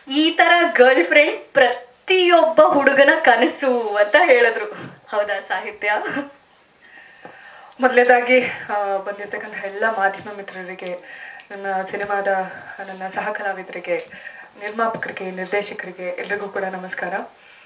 ಈ ತರ girl friend ಪ್ರತಿಯೊಬ್ಬ ಹುಡುಗನ ಕನಸು ಅಂತ ಹೇಳಿದ್ರು ಹೌದಾ ಸಾಹಿತ್ಯ ಮೊದಲನೇದಾಗಿ ಬಂದಿರತಕ್ಕಂಥ ಎಲ್ಲ ಮಾಧ್ಯಮ ಮಿತ್ರರಿಗೆ ನನ್ನ ಸಿನಿಮಾದ ನನ್ನ ಸಹ ಕಲಾವಿದರಿಗೆ ನಿರ್ಮಾಪಕರಿಗೆ ನಿರ್ದೇಶಕರಿಗೆ ಎಲ್ರಿಗೂ ಕೂಡ ನಮಸ್ಕಾರ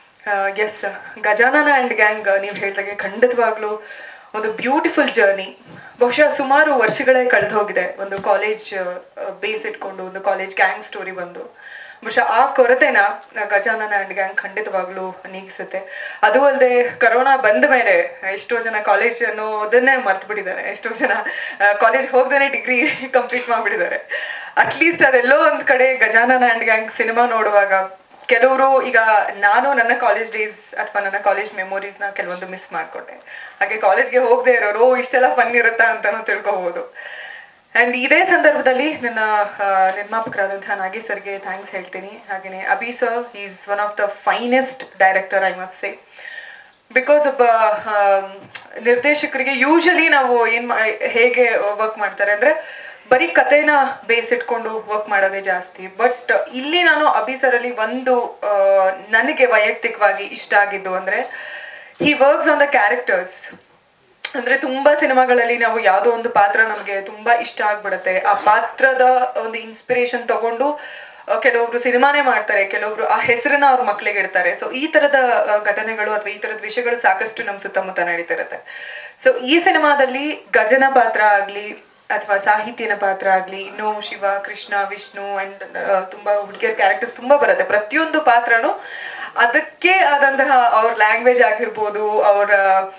ಎಸ್ ಗಜಾನನ ಆ್ಯಂಡ್ ಗ್ಯಾಂಗ್ ನೀವು ಹೇಳಿದಾಗೆ ಖಂಡಿತವಾಗ್ಲೂ ಒಂದು ಬ್ಯೂಟಿಫುಲ್ ಜರ್ನಿ ಬಹುಶಃ ಸುಮಾರು ವರ್ಷಗಳೇ ಕಳೆದು ಹೋಗಿದೆ ಒಂದು ಕಾಲೇಜ್ ಬೇಸ್ ಇಟ್ಕೊಂಡು ಒಂದು ಕಾಲೇಜ್ ಗ್ಯಾಂಗ್ ಸ್ಟೋರಿ ಬಂದು ಬಹುಶಃ ಆ ಕೊರತೆನ ಗಜಾನನ ಆ್ಯಂಡ್ ಗ್ಯಾಂಗ್ ಖಂಡಿತವಾಗ್ಲೂ ನೀಗಿಸುತ್ತೆ ಅದು ಅಲ್ಲದೆ ಕರೋನಾ ಬಂದ ಮೇಲೆ ಎಷ್ಟೋ ಜನ ಕಾಲೇಜ್ ಅನ್ನೋದನ್ನೇ ಮರ್ತು ಬಿಟ್ಟಿದ್ದಾರೆ ಎಷ್ಟೋ ಜನ ಕಾಲೇಜ್ ಹೋಗ್ದೇ ಡಿಗ್ರಿ ಕಂಪ್ಲೀಟ್ ಮಾಡಿಬಿಟ್ಟಿದ್ದಾರೆ ಅಟ್ಲೀಸ್ಟ್ ಅದೆಲ್ಲೋ ಒಂದು ಕಡೆ ಗಜಾನನ ಆ್ಯಂಡ್ ಗ್ಯಾಂಗ್ ಸಿನಿಮಾ ನೋಡುವಾಗ ಕೆಲವರು ಈಗ ನಾನು ನನ್ನ ಕಾಲೇಜ್ ಡೇಸ್ ಅಥವಾ ನನ್ನ ಕಾಲೇಜ್ ಮೆಮೊರೀಸ್ನ ಕೆಲವೊಂದು ಮಿಸ್ ಮಾಡಿಕೊಂಡೆ ಹಾಗೆ ಕಾಲೇಜ್ಗೆ ಹೋಗದೆ ಇರೋರು "ಓ, ಇಷ್ಟೆಲ್ಲ ಫನ್ ಇರುತ್ತಾ ಅಂತಲೂ ತಿಳ್ಕೊಬೋದು ಆ್ಯಂಡ್ ಇದೇ ಸಂದರ್ಭದಲ್ಲಿ ನನ್ನ ಆ, ನಿರ್ಮಾಪಕರಾದಂತಹ ನಾಗೇಶ್ ಸರ್ಗೆ ಥ್ಯಾಂಕ್ಸ್ ಹೇಳ್ತೀನಿ ಹಾಗೆಯೇ Abhi sir is one of the finest director I must say because ಒಬ್ಬ ಆಮ್, ನಿರ್ದೇಶಕರಿಗೆ ಯೂಶಲಿ ನಾವು ಏನು ಹೇಗೆ ವರ್ಕ್ ಮಾಡ್ತಾರೆ ಅಂದರೆ ಬರೀ ಕಥೆನ ಬೇಸ್ ಇಟ್ಕೊಂಡು ವರ್ಕ್ ಮಾಡೋದೇ ಜಾಸ್ತಿ ಬಟ್ ಇಲ್ಲಿ ನಾನು ಅಭಿಸರಲ್ಲಿ ಒಂದು ಆ, ನನಗೆ ವೈಯಕ್ತಿಕವಾಗಿ ಇಷ್ಟ ಆಗಿದ್ದು ಅಂದರೆ he works on the characters ಅಂದ್ರೆ ತುಂಬಾ ಸಿನಿಮಾಗಳಲ್ಲಿ ನಾವು ಯಾವುದೋ ಒಂದು ಪಾತ್ರ ನಮಗೆ ತುಂಬಾ ಇಷ್ಟ ಆಗ್ಬಿಡುತ್ತೆ ಆ ಪಾತ್ರದ ಒಂದು ಇನ್ಸ್ಪಿರೇಷನ್ ತಗೊಂಡು ಆ, ಕೆಲವೊಬ್ರು ಸಿನಿಮಾನೇ ಮಾಡ್ತಾರೆ ಕೆಲವೊಬ್ರು ಆ ಹೆಸರನ್ನ ಅವ್ರ ಮಕ್ಳಿಗೆ ಇಡ್ತಾರೆ ಸೊ ಈ ತರದ ಆ, ಘಟನೆಗಳು ಅಥವಾ ಈ ತರದ ವಿಷಯಗಳು ಸಾಕಷ್ಟು ನಮ್ಮ ಸುತ್ತಮುತ್ತ ನಡೀತಿರುತ್ತೆ ಸೊ ಈ ಸಿನಿಮಾದಲ್ಲಿ ಗಜನ ಪಾತ್ರ ಆಗ್ಲಿ ಅಥವಾ ಸಾಹಿತ್ಯನ ಪಾತ್ರ ಆಗ್ಲಿ ಇನ್ನು ಶಿವ ಕೃಷ್ಣ ವಿಷ್ಣು ಅಂಡ್ ತುಂಬಾ ಹುಡುಗಿಯರ ಕ್ಯಾರೆಕ್ಟರ್ಸ್ ತುಂಬಾ ಬರುತ್ತೆ ಪ್ರತಿಯೊಂದು ಪಾತ್ರನೂ ಅದಕ್ಕೆ ಆದಂತಹ ಅವ್ರ ಲ್ಯಾಂಗ್ವೇಜ್ ಆಗಿರ್ಬೋದು ಅವರ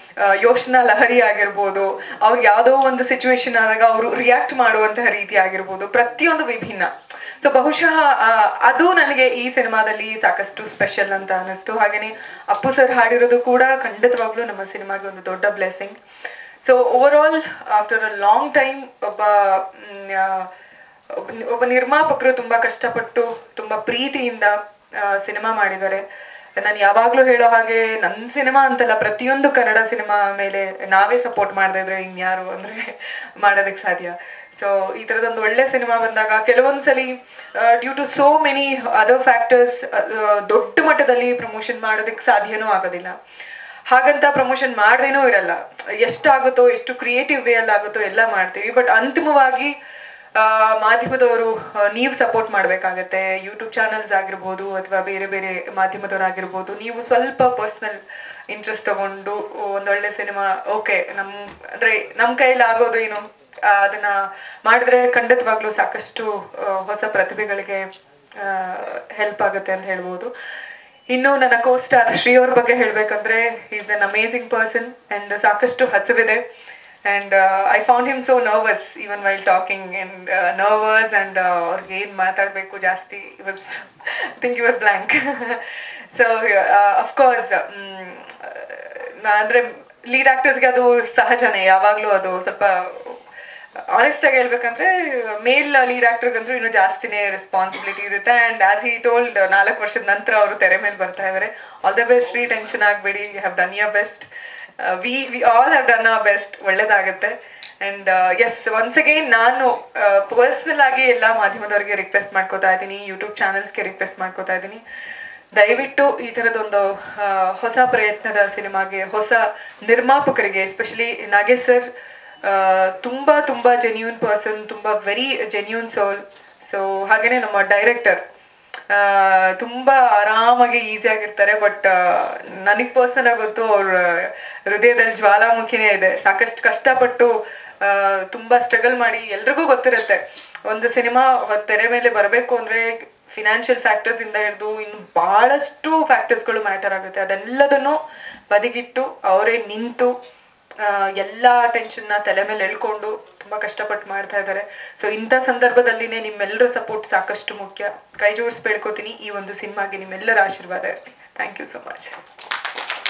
ಯೋಚನಾ ಲಹರಿ ಆಗಿರ್ಬೋದು ಅವ್ರು ಯಾವುದೋ ಒಂದು ಸಿಚುವೇಶನ್ ಆದಾಗ ಅವರು ರಿಯಾಕ್ಟ್ ಮಾಡುವಂತಹ ರೀತಿ ಆಗಿರ್ಬೋದು ಪ್ರತಿಯೊಂದು ವಿಭಿನ್ನ ಸೊ ಬಹುಶಃ ಆ, ಅದು ನನಗೆ ಈ ಸಿನಿಮಾದಲ್ಲಿ ಸಾಕಷ್ಟು ಸ್ಪೆಷಲ್ ಅಂತ ಅನ್ನಿಸ್ತು ಹಾಗೆಯೇ ಅಪ್ಪು ಸರ್ ಹಾಡಿರೋದು ಕೂಡ ಖಂಡಿತವಾಗ್ಲೂ ನಮ್ಮ ಸಿನಿಮಾಗೆ ಒಂದು ದೊಡ್ಡ blessing so overall after a long time ಒಬ್ಬ ಮ್, ಆ, ಒಬ್ಬ- ಒಬ್ಬ ನಿರ್ಮಾಪಕರು ತುಂಬಾ ಕಷ್ಟಪಟ್ಟು ತುಂಬಾ ಪ್ರೀತಿಯಿಂದ ಸಿನಿಮಾ ಮಾಡಿದ್ದಾರೆ ನಾನು ಯಾವಾಗಲೂ ಹೇಳೋ ಹಾಗೆ ನನ್ನ ಸಿನಿಮಾ ಅಂತಲ್ಲ ಪ್ರತಿಯೊಂದು ಕನ್ನಡ ಸಿನಿಮಾ ಮೇಲೆ ನಾವೇ ಸಪೋರ್ಟ್ ಮಾಡದೇ ಇದ್ರೆ ಇನ್ಯಾರು ಅಂದರೆ ಮಾಡೋದಕ್ಕೆ ಸಾಧ್ಯ ಸೊ ಈ ಥರದೊಂದು ಒಳ್ಳೆ ಸಿನಿಮಾ ಬಂದಾಗ ಕೆಲವೊಂದ್ಸಲಿ due to so many other factors ದೊಡ್ಡ ಮಟ್ಟದಲ್ಲಿ ಪ್ರಮೋಷನ್ ಮಾಡೋದಕ್ಕೆ ಸಾಧ್ಯನೂ ಆಗೋದಿಲ್ಲ ಹಾಗಂತ ಪ್ರಮೋಷನ್ ಮಾಡ್ದೇನೂ ಇರಲ್ಲ ಎಷ್ಟಾಗುತ್ತೋ ಎಷ್ಟು ಕ್ರಿಯೇಟಿವ್ ವೇ ಅಲ್ಲಿ ಆಗುತ್ತೋ ಎಲ್ಲ ಮಾಡ್ತೀವಿ ಬಟ್ ಅಂತಿಮವಾಗಿ ಆ, ಮಾಧ್ಯಮದವರು ನೀವು ಸಪೋರ್ಟ್ ಮಾಡಬೇಕಾಗತ್ತೆ ಯೂಟ್ಯೂಬ್ ಚಾನಲ್ಸ್ ಆಗಿರ್ಬೋದು ಅಥವಾ ಬೇರೆ ಬೇರೆ ಮಾಧ್ಯಮದವರಾಗಿರ್ಬೋದು ನೀವು ಸ್ವಲ್ಪ ಪರ್ಸ್ನಲ್ ಇಂಟ್ರೆಸ್ಟ್ ತಗೊಂಡು ಒಂದೊಳ್ಳೆ ಸಿನಿಮಾ ಓಕೆ ನಮ್ಮ ಅಂದರೆ ನಮ್ಮ ಕೈಯಲ್ಲಿ ಆಗೋದು ಏನು ಆ, ಅದನ್ನ ಮಾಡಿದ್ರೆ ಖಂಡಿತವಾಗ್ಲೂ ಸಾಕಷ್ಟು ಆ, ಹೊಸ ಪ್ರತಿಭೆಗಳಿಗೆ ಹೆಲ್ಪ್ ಆಗುತ್ತೆ ಅಂತ ಹೇಳ್ಬೋದು ಇನ್ನು ನನ್ನ ಕೋಸ್ಟಾರ್ ಶ್ರೀ ಅವ್ರ ಬಗ್ಗೆ ಹೇಳ್ಬೇಕಂದ್ರೆ is an amazing person and ಸಾಕಷ್ಟು ಹಸಿವಿದೆ and I found him so nervous even while talking and nervous and ಅವ್ರಿಗೆ ಏನು ಮಾತಾಡಬೇಕು ಜಾಸ್ತಿ was think you was blank so of course ಅಂದರೆ ಲೀಡ್ ಆಕ್ಟರ್ಸ್ಗೆ ಅದು ಸಹಜನೇ ಯಾವಾಗಲೂ ಅದು ಸ್ವಲ್ಪ ಆನೆಸ್ಟ್ ಆಗಿ ಹೇಳ್ಬೇಕಂದ್ರೆ ಮೇಲ್ ಲೀಡ್ ಆಕ್ಟರ್ಗಂತೂ ಇನ್ನೂ ಜಾಸ್ತಿನೇ ರೆಸ್ಪಾನ್ಸಿಬಿಲಿಟಿ ಇರುತ್ತೆ ಆ್ಯಂಡ್ ಆಸ್ ಹಿ ಟೋಲ್ಡ್ ನಾಲ್ಕು ವರ್ಷದ ನಂತರ ಅವರು ತೆರೆ ಮೇಲೆ ಬರ್ತಾ ಇದ್ದಾರೆ ಆಲ್ ದ ಬೆಸ್ಟ್ ರೀ ಟೆನ್ಷನ್ ಆಗಬೇಡಿ you have done your best we we all have done our best ಒಳ್ಳೇದಾಗುತ್ತೆ ಆ್ಯಂಡ್ ಎಸ್ ಒನ್ಸ್ ಅಗೈನ್ ನಾನು ಪರ್ಸ್ನಲ್ ಆಗಿ ಎಲ್ಲ ಮಾಧ್ಯಮದವರಿಗೆ ರಿಕ್ವೆಸ್ಟ್ ಮಾಡ್ಕೋತಾ ಇದ್ದೀನಿ ಯೂಟ್ಯೂಬ್ ಚಾನಲ್ಸ್ಗೆ ರಿಕ್ವೆಸ್ಟ್ ಮಾಡ್ಕೋತಾ ಇದ್ದೀನಿ ದಯವಿಟ್ಟು ಈ ಥರದೊಂದು ಆ, ಹೊಸ ಪ್ರಯತ್ನದ ಸಿನಿಮಾಗೆ ಹೊಸ ನಿರ್ಮಾಪಕರಿಗೆ ಎಸ್ಪೆಷಲಿ ನಾಗೇಶ್ ಸರ್ ತುಂಬ ತುಂಬ ಜೆನ್ಯೂನ್ ಪರ್ಸನ್ ತುಂಬ ವೆರಿ ಜೆನ್ಯೂನ್ ಸೋಲ್ ಸೊ ಹಾಗೆಯೇ ನಮ್ಮ ಡೈರೆಕ್ಟರ್ ತುಂಬ ಆರಾಮಾಗಿ ಈಸಿ ಆಗಿರ್ತಾರೆ ಬಟ್ ನನಗೆ ಪರ್ಸನಲ್ ಆಗಿ ಗೊತ್ತು ಅವ್ರ ಹೃದಯದಲ್ಲಿ ಜ್ವಾಲಾಮುಖಿನೇ ಇದೆ ಸಾಕಷ್ಟು ಕಷ್ಟಪಟ್ಟು ಆ, ತುಂಬ ಸ್ಟ್ರಗಲ್ ಮಾಡಿ ಎಲ್ರಿಗೂ ಗೊತ್ತಿರುತ್ತೆ ಒಂದು ಸಿನಿಮಾ ತೆರೆ ಮೇಲೆ ಬರಬೇಕು ಅಂದರೆ ಫಿನಾನ್ಷಿಯಲ್ ಫ್ಯಾಕ್ಟರ್ಸ್ ಇಂದ ಹಿಡಿದು ಇನ್ನು ಭಾಳಷ್ಟು ಫ್ಯಾಕ್ಟರ್ಸ್ಗಳು ಮ್ಯಾಟರ್ ಆಗುತ್ತೆ ಅದೆಲ್ಲದನ್ನು ಬದಿಗಿಟ್ಟು ಅವರೇ ನಿಂತು ಆ, ಎಲ್ಲ ಟೆನ್ಷನ್ನ ತಲೆ ಮೇಲೆ ಎಳ್ಕೊಂಡು ತುಂಬ ಕಷ್ಟಪಟ್ಟು ಮಾಡ್ತಾ ಇದ್ದಾರೆ ಸೊ ಇಂಥ ಸಂದರ್ಭದಲ್ಲಿನೇ ನಿಮ್ಮೆಲ್ಲರ ಸಪೋರ್ಟ್ ಸಾಕಷ್ಟು ಮುಖ್ಯ ಕೈ ಜೋಡಿಸಿ ಬೇಡ್ಕೋತೀನಿ ಈ ಒಂದು ಸಿನಿಮಾಗೆ ನಿಮ್ಮೆಲ್ಲರ ಆಶೀರ್ವಾದ ಇರಲಿ ಥ್ಯಾಂಕ್ ಯು ಸೊ ಮಚ್